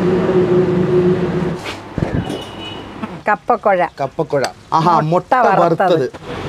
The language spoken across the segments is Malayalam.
കപ്പക്കുഴ കപ്പക്കുഴ ആഹാ മുട്ട മുട്ട വറുത്തത് വറുത്തത്.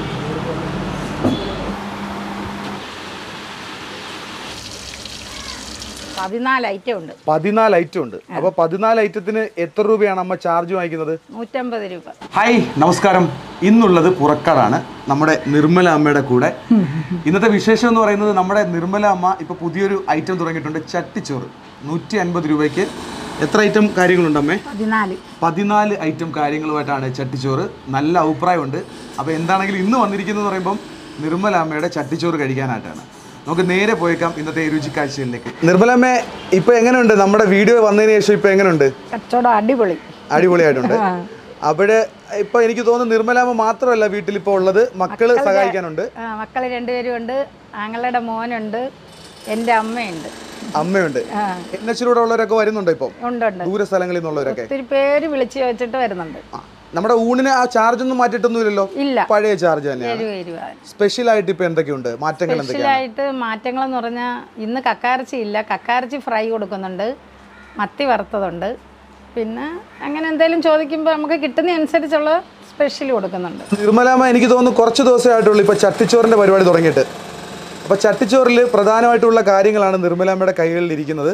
പതിനാല് ഐറ്റം ഉണ്ട് പതിനാല് ഐറ്റം ഉണ്ട് അപ്പൊ പതിനാല് ഐറ്റത്തിന് എത്ര രൂപയാണ് അമ്മ ചാർജ് വാങ്ങിക്കുന്നത് നൂറ്റമ്പത് രൂപ ഹായ് നമസ്കാരം ഇന്നുള്ളത് പുറക്കാടാണ് നമ്മുടെ നിർമ്മല അമ്മയുടെ കൂടെ ഇന്നത്തെ വിശേഷം എന്ന് പറയുന്നത് നമ്മുടെ നിർമ്മല അമ്മ ഇപ്പൊ പുതിയൊരു ഐറ്റം തുടങ്ങിയിട്ടുണ്ട് ചട്ടിച്ചോറ് നൂറ്റി അൻപത് രൂപയ്ക്ക് എത്ര ഐറ്റം കാര്യങ്ങളുണ്ട് അമ്മേ പതിനാല് പതിനാല് ഐറ്റം കാര്യങ്ങളുമായിട്ടാണ് ചട്ടിച്ചോറ് നല്ല അഭിപ്രായമുണ്ട് അപ്പോൾ എന്താണെങ്കിലും ഇന്ന് വന്നിരിക്കുന്നത് പറയുമ്പം നിർമ്മല അമ്മയുടെ ചട്ടിച്ചോറ് കഴിക്കാനായിട്ടാണ് നമുക്ക് നേരെ പോയേക്കാം ഇന്നത്തെ ഈ രുചിക്കാഴ്ചയിലേക്ക് നിർമ്മല അമ്മ ഇപ്പൊ എങ്ങനെയുണ്ട് നമ്മുടെ വീഡിയോ വന്നതിന് ശേഷം ഇപ്പൊ എങ്ങനെയുണ്ട് കച്ചവടം അടിപൊളി അടിപൊളിയായിട്ടുണ്ട് അപ്പോഴ് ഇപ്പൊ എനിക്ക് തോന്നുന്നു നിർമ്മലാമ്മ മാത്രമല്ല വീട്ടിൽ ഇപ്പോൾ ഉള്ളത് മക്കള് സഹായിക്കാനുണ്ട് ആ, മക്കള് രണ്ടുപേരും ഉണ്ട് ആങ്ങളുടെ മോനുണ്ട് എൻ്റെ അമ്മയുണ്ട് അമ്മയുണ്ട് ആ, എൻ എച്ചിലൂടെ ഉള്ളവരൊക്കെ വരുന്നുണ്ടോ ഇപ്പം ഉണ്ട് ഉണ്ട് ദൂര സ്ഥലങ്ങളിൽ നിന്നുള്ളവരൊക്കെ ഒത്തിരി പേര് വിളിച്ച് വെച്ചിട്ട് വരുന്നുണ്ട് ആ. നമ്മുടെ ഊണിന് ആ ചാർജ് ഒന്നും മാറ്റിയിട്ടൊന്നുമില്ലല്ലോ ഇല്ല പഴയ ചാർജ് തന്നെയാണ് എഴുപത് രൂപ സ്പെഷ്യൽ ആയിട്ട് ഇപ്പൊ എന്തൊക്കെയുണ്ട് മാറ്റങ്ങൾ എന്തൊക്കെയാണ് സ്പെഷ്യലായിട്ട് മാറ്റങ്ങളെന്ന് പറഞ്ഞാൽ ഇന്ന് കക്കാരച്ചി ഇല്ല കക്കാരച്ചി ഫ്രൈ കൊടുക്കുന്നുണ്ട് മത്തി വറുത്തതുണ്ട് പിന്നെ അങ്ങനെ എന്തെങ്കിലും ചോദിക്കുമ്പോൾ നമുക്ക് കിട്ടുന്ന അനുസരിച്ചുള്ള സ്പെഷ്യൽ കൊടുക്കുന്നുണ്ട് നിർമ്മലാമ്മ എനിക്ക് തോന്നുന്നു കുറച്ച് ദിവസമേ ആയിട്ടുള്ളൂ ഇപ്പൊ ചട്ടിച്ചോറിന്റെ പരിപാടി തുടങ്ങിയിട്ട് അപ്പൊ ചട്ടിച്ചോറിൽ പ്രധാനമായിട്ടുള്ള കാര്യങ്ങളാണ് നിർമ്മലാമ്മയുടെ കൈകളിൽ ഇരിക്കുന്നത്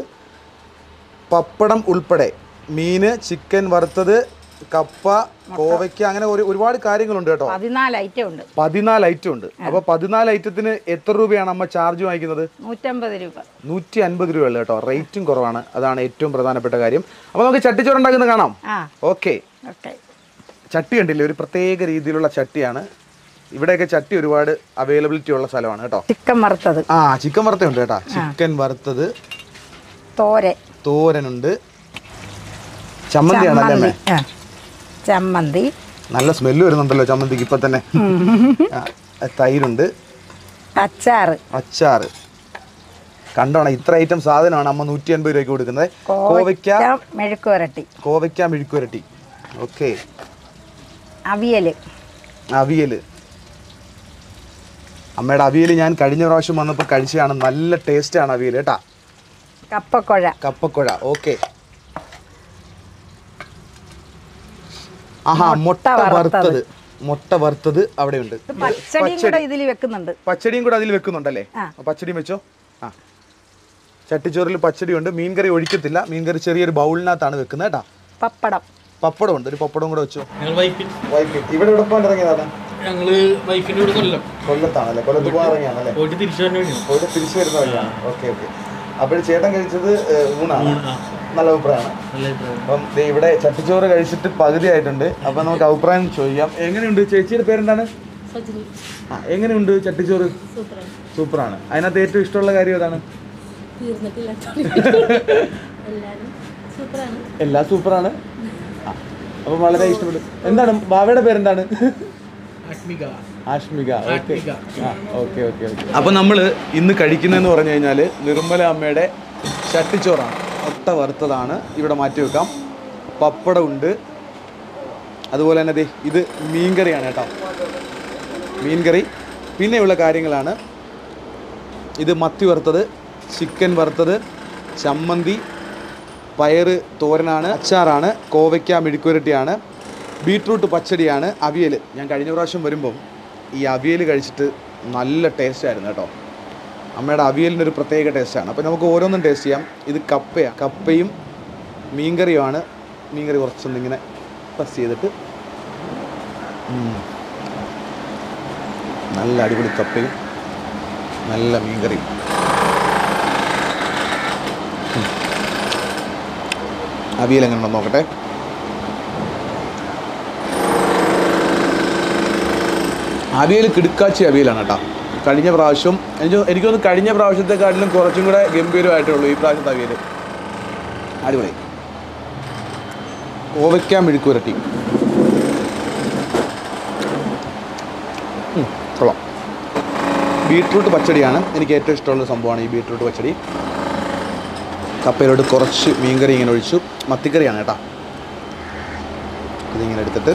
പപ്പടം ഉൾപ്പെടെ മീന് ചിക്കൻ വറുത്തത് കപ്പ കോവയ്ക്ക അങ്ങനെ ഒരു ഒരുപാട് കാര്യങ്ങളുണ്ട് കേട്ടോ പതിനാല് ഐറ്റം ഉണ്ട് പതിനാല് ഐറ്റം ഉണ്ട് അപ്പൊ പതിനാല് ഐറ്റത്തിന് എത്ര രൂപയാണ് അമ്മ ചാർജ് വാങ്ങിക്കുന്നത് നൂറ്റമ്പത് രൂപ നൂറ്റി അൻപത് രൂപയുള്ളൂ കേട്ടോ റേറ്റും കുറവാണ് അതാണ് ഏറ്റവും പ്രധാനപ്പെട്ട കാര്യം അപ്പൊ നമുക്ക് ചട്ടിച്ചോറ് ഉണ്ടാക്കുന്നത് കാണാം ആ ഓക്കെ ഓക്കെ ചട്ടി കണ്ടില്ലേ ഒരു പ്രത്യേക രീതിയിലുള്ള ചട്ടിയാണ് ഇവിടെയൊക്കെ ചട്ടി ഒരുപാട് അവൈലബിലിറ്റി ഉള്ള സ്ഥലമാണ് കേട്ടോ ചിക്കൻ വറുത്തത് ആ ചിക്കൻ വറുത്തുണ്ട് കേട്ടോ ചിക്കൻ വറുത്തത് തോരൻ തോരനുണ്ട് ചമ്മന്തിയാണ് അല്ലേ അമ്മേ? ആ ചമ്മന്തി നല്ല സ്മെല്ല് വരുന്നുണ്ടല്ലോ ചമ്മന്തിക്ക് ഇപ്പൊ തന്നെ ആ, തൈരുണ്ട് അച്ചാറ് അച്ചാറ് കണ്ടോണം ഇത്ര ഐറ്റം സാധനമാണ് അമ്മ നൂറ്റി അൻപത് രൂപയ്ക്ക് കൊടുക്കുന്നത് കോവയ്ക്ക മെഴുക്ക് വരട്ടി കോവയ്ക്ക മെഴുക്കുരട്ടി ഓക്കെ അവിയൽ അവിയൽ അമ്മയുടെ അവിയൽ ഞാൻ കഴിഞ്ഞ പ്രാവശ്യം വന്നപ്പോൾ കഴിച്ചതാണ് നല്ല ടേസ്റ്റാണ് അവിയൽ കേട്ടാ കപ്പക്കുഴ കപ്പക്കുഴ ഓക്കെ ആഹാ മുട്ട വറുത്തത് മുട്ട വറുത്തത് അവിടെ ഉണ്ട് പച്ചടിയും കൂടെ ഇതിൽ വെക്കുന്നുണ്ട് പച്ചടിയും കൂടെ അതിൽ വെക്കുന്നുണ്ടല്ലേ ആ. ആ, പച്ചടിയും വെച്ചോ ആ ചട്ടിച്ചോറിൽ പച്ചടി ഉണ്ട് മീൻകറി ഒഴിക്കത്തില്ല മീൻകറി ചെറിയൊരു ബൗളിനകത്താണ് വെക്കുന്നത് കേട്ടാ പപ്പടം പപ്പടം ഉണ്ട് ഒരു പപ്പടം കൂടെ വെച്ചോ ഞങ്ങൾ വൈഫിൻ ഇവിടെ എവിടെ ഇറങ്ങിയതാണ് ഞങ്ങള് വൈഫിന്റെ കൂടെ കൊല്ലം കൊല്ലത്താണല്ലേ കൊല്ലത്ത് പോകാൻ ഇറങ്ങിയാണല്ലേ പോയിട്ട് തിരിച്ചു തന്നെ വേണം പോയിട്ട് തിരിച്ചു വരുന്ന വഴിയാണ് ഓക്കെ ഓക്കെ അപ്പോൾ ചേട്ടൻ കഴിച്ചത് ഏഹ്, ഊണാണ് ആ. നല്ല അഭിപ്രായമാണ് നല്ല അഭിപ്രായം അപ്പം ദേ ഇവിടെ ചട്ടിച്ചോറ് കഴിച്ചിട്ട് പകുതി ആയിട്ടുണ്ട് അപ്പം നമുക്ക് അഭിപ്രായം ചോദിക്കാം എങ്ങനെയുണ്ട് ചേച്ചിയുടെ പേരെന്താണ് ആ എങ്ങനെയുണ്ട് ചട്ടിച്ചോറ് സൂപ്പറാണ് അതിനകത്ത് ഏറ്റവും ഇഷ്ടമുള്ള കാര്യം ഏതാണ് എല്ലാം സൂപ്പറാണ് ആ, അപ്പം വളരെ ഇഷ്ടപ്പെട്ടു എന്താണ് ബാവയുടെ പേരെന്താണ് Athmika Ashmika okay Athmika. Okay okay okay അപ്പം നമ്മൾ ഇന്ന് കഴിക്കുന്നതെന്ന് പറഞ്ഞു കഴിഞ്ഞാൽ നിർമ്മല അമ്മയുടെ ചട്ടിച്ചോറാണ് മുട്ട വറുത്തതാണ് ഇവിടെ മാറ്റി വെക്കാം പപ്പടമുണ്ട് അതുപോലെ തന്നെ ദേ ഇത് മീൻകറിയാണ് കേട്ടോ മീൻകറി പിന്നെയുള്ള കാര്യങ്ങളാണ് ഇത് മത്തി വറുത്തത് ചിക്കൻ വറുത്തത് ചമ്മന്തി പയറ് തോരനാണ് അച്ചാറാണ് കോവയ്ക്ക മെഴുക്കുരട്ടിയാണ് ബീട്രൂട്ട് പച്ചടിയാണ് അവിയൽ ഞാൻ കഴിഞ്ഞ പ്രാവശ്യം വരുമ്പം ഈ അവിയൽ കഴിച്ചിട്ട് നല്ല ടേസ്റ്റ് ആയിരുന്നു കേട്ടോ അമ്മയുടെ അവിയലിൻ്റെ ഒരു പ്രത്യേക ടേസ്റ്റാണ് അപ്പോൾ നമുക്ക് ഓരോന്നും ടേസ്റ്റ് ചെയ്യാം ഇത് കപ്പയാണ് കപ്പയും മീൻകറിയുമാണ് മീൻകറി കുറച്ചൊന്ന് ഇങ്ങനെ പ്രസ് ചെയ്തിട്ട് ഉം. നല്ല അടിപൊളി കപ്പയും നല്ല മീൻകറിയും ഉം. അവിയൽ എങ്ങനെ ഉണ്ടെന്ന് നോക്കട്ടെ അവിയൽ കിടുക്കാച്ചി അവിയലാണ് കേട്ടോ കഴിഞ്ഞ പ്രാവശ്യം എനിക്ക് എനിക്ക് തോന്നുന്നു കഴിഞ്ഞ പ്രാവശ്യത്തെക്കാട്ടിലും കുറച്ചും കൂടെ ഗംഭീരമായിട്ടേ ഉള്ളൂ ഈ പ്രാവശ്യത്തെ അവിയൽ അടിപൊളി കോവയ്ക്ക മെഴുക്കുരട്ടി ഉം, കൊള്ളാം ബീട്രൂട്ട് പച്ചടിയാണ് എനിക്ക് ഏറ്റവും ഇഷ്ടമുള്ള സംഭവമാണ് ഈ ബീട്രൂട്ട് പച്ചടി കപ്പയിലോട്ട് കുറച്ച് മീൻകറി ഇങ്ങനെ ഒഴിച്ചു മത്തിക്കറിയാണ് കേട്ടോ ഇതിങ്ങനെ എടുത്തിട്ട്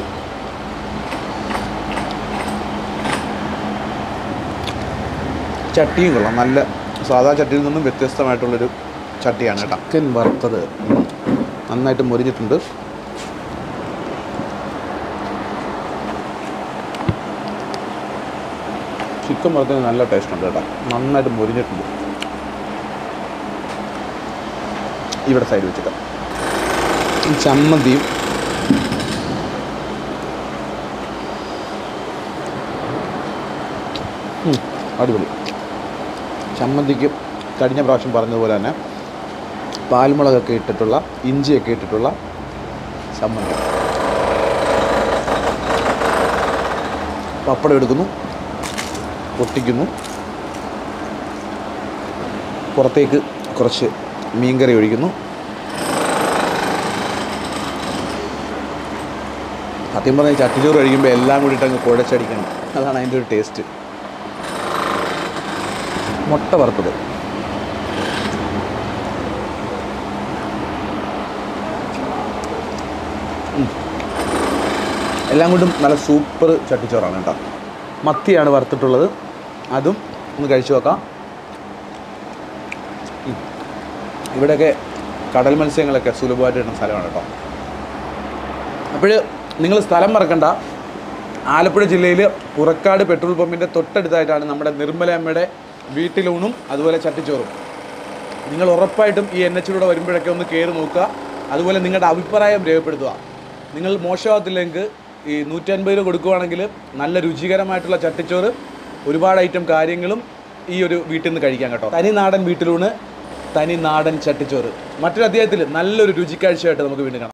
ചട്ടിയും കൊള്ളാം നല്ല സാധാ ചട്ടിയിൽ നിന്നും വ്യത്യസ്തമായിട്ടുള്ളൊരു ചട്ടിയാണ് കേട്ടോ ചിക്കൻ വറുത്തത് ഉം. നന്നായിട്ട് മുരിഞ്ഞിട്ടുണ്ട് ചിക്കൻ വറുത്തതിന് നല്ല ടേസ്റ്റ് ഉണ്ട് കേട്ടോ നന്നായിട്ട് മുരിഞ്ഞിട്ടുണ്ട് ഇവിടെ സൈഡ് വെച്ചിട്ട് ഈ ചമ്മന്തിയും ഉം, അടിപൊളി ചമ്മന്തിക്ക് കഴിഞ്ഞ പ്രാവശ്യം പറഞ്ഞതുപോലെ തന്നെ പാൽമുളകൊക്കെ ഇട്ടിട്ടുള്ള ഇഞ്ചിയൊക്കെ ഇട്ടിട്ടുള്ള ചമ്മന്തി പപ്പടം എടുക്കുന്നു പൊട്ടിക്കുന്നു പുറത്തേക്ക് കുറച്ച് മീൻകറി ഒഴിക്കുന്നു സത്യം പറഞ്ഞാൽ ഈ ചട്ടിച്ചോറ് കഴിക്കുമ്പോൾ എല്ലാം കൂടിയിട്ട് അങ്ങ് കുഴച്ചടിക്കണം അതാണ് അതിൻ്റെ ഒരു ടേസ്റ്റ് മുട്ട വറുത്തത് ഉം. എല്ലാം കൊണ്ടും നല്ല സൂപ്പർ ചട്ടിച്ചോറാണ് കേട്ടോ മത്തിയാണ് വറുത്തിട്ടുള്ളത് അതും ഒന്ന് കഴിച്ചു നോക്കാം ഉം. ഇവിടെയൊക്കെ കടൽ മത്സ്യങ്ങളൊക്കെ സുലഭമായിട്ട് കിട്ടുന്ന സ്ഥലമാണ് കേട്ടോ അപ്പോൾ നിങ്ങൾ സ്ഥലം മറക്കണ്ട ആലപ്പുഴ ജില്ലയിൽ പുറക്കാട് പെട്രോൾ പമ്പിൻ്റെ തൊട്ടടുത്തായിട്ടാണ് നമ്മുടെ നിർമ്മല അമ്മയുടെ വീട്ടിലൂണും അതുപോലെ ചട്ടിച്ചോറും നിങ്ങൾ ഉറപ്പായിട്ടും ഈ എൻ എച്ചിലൂടെ വരുമ്പോഴൊക്കെ ഒന്ന് കയറി നോക്കുക അതുപോലെ നിങ്ങളുടെ അഭിപ്രായം രേഖപ്പെടുത്തുക നിങ്ങൾ മോശമാകത്തില്ലെങ്കിൽ ഈ നൂറ്റൻപത് രൂപ കൊടുക്കുകയാണെങ്കിൽ നല്ല രുചികരമായിട്ടുള്ള ചട്ടിച്ചോറ് ഒരുപാട് ഐറ്റം കാര്യങ്ങളും ഈ ഒരു വീട്ടിൽ നിന്ന് കഴിക്കാം കേട്ടോ തനി നാടൻ വീട്ടിലൂണ് തനി നാടൻ ചട്ടിച്ചോറ് മറ്റൊരു അധ്യായത്തിൽ നല്ലൊരു രുചിക്കാഴ്ചയായിട്ട് നമുക്ക് വീണ്ടും കാണാം